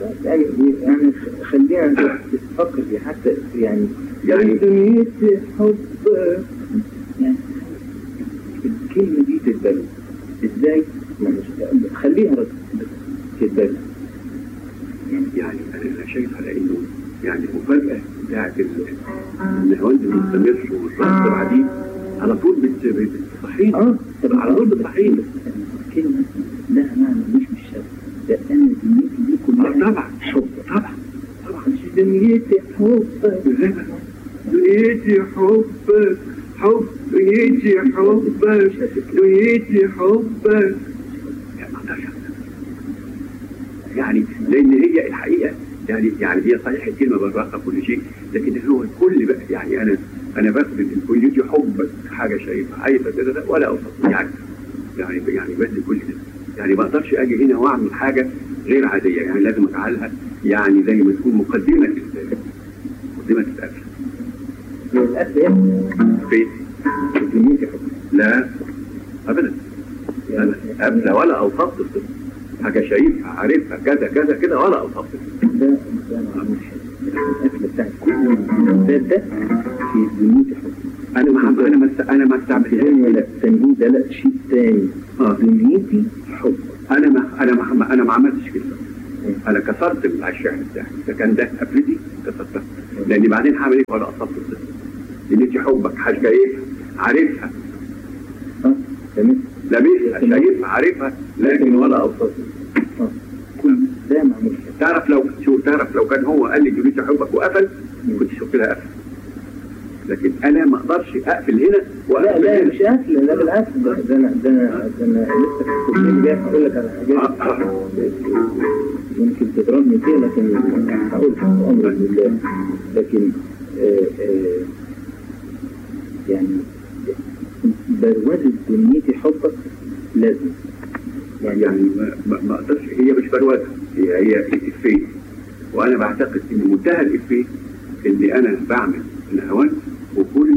يعني يعني خلينا تفكر في حتى يعني يعني- دنيتي حب يعني الكلمة دي تتبنى ازاي؟ يعني خليها بس تتبنى يعني انا أنا شايف على انه يعني المفاجاه بتاعت ال- النهاوند المستمر والرقص السرعه دي على طول بت- بت- بتصحينا اه طب على طول بتصحينا الكلمة لها معنى مش بالشرط ده انا دنيتي دي آه، كلها طبعا حب طبعا طبعا مش دنيتي حب ازاي بقى؟ دنيتي حبك حب دنيتي حبك دنيتي حبك لا، ما أقدرش أعمل. يعني لان هي الحقيقه يعني يعني هي صحيح الكلمه بالراحه كل شيء لكن هو الكل بقى يعني انا انا باخد الكليتي حبك حاجه شايفها عايزه كده ده ولا اوصف يعني يعني يعني بدي كل ده يعني ما اقدرش اجي هنا واعمل حاجه غير عاديه يعني لازم اجعلها يعني زي ما تكون مقدمه ال- مقدمه القفله للأسف يعني فين؟ دنيتي حب لا ابدا انا ابدا ولا اوصفت الصفه حاجه شايفها عارفها كذا كذا كده ولا اوصفت الصفة. ده ده معمول حلو القفلة بتاعت كل الكتاب ده في دنيتي حب انا ما انا ما انا ما في استعملتهاش دنيا لا تنجيم ده لا شيء تاني آه. دنيتي حب انا ما انا ما انا ما عملتش كده انا كسرت الشعر بتاعي اذا كان ده قفلتي كسرتها لان بعدين هعمل ايه ولا اصبت الصفه لقيتي حبك حاجه شايفها عارفها اه تمام لمسها شايفها عارفها لكن ولا اوصفت اه كل ده معمول حلو تعرف لو شوف تعرف لو كان هو قال لي جريت حبك وقفل كنت شفت لها قفل لكن انا ما اقدرش اقفل هنا لا واقفل لا هنا مش قفل لا بالعكس ده ده انا ده انا ده انا لسه في الكليه جاي هقول لك على حاجات يمكن تضربني فيها لكن هقول امر لله لكن آه آه يعني بروزة دنيتي حبك لازم يعني يعني ما- ما ما اقدرش هي مش بروزه هي هي الافيه وانا بعتقد ان منتهى الافيه ان انا بعمل الهوان وكل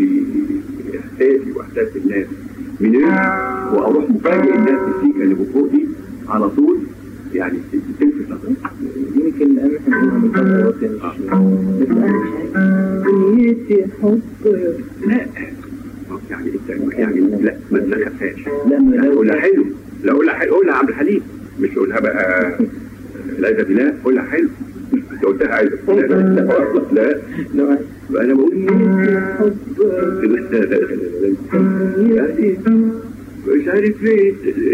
احساسي واحساس الناس من ايه واروح مفاجئ الناس بالسيكه اللي فوق دي على طول يعني تلفت نظري يمكن لان احنا بنعمل فترات مش بس انا مش عارف دنيتي حبك لا يعني انت يعني لا ما تلخفهاش لا ما يعني لو قولها حلو لا قولها حلو قولها عبد الحليم مش قولها بقى لا بالله قولها حلو انت قلتها عايز لا لا لو لا انا بقول دنيتي حبك مش عارف ليه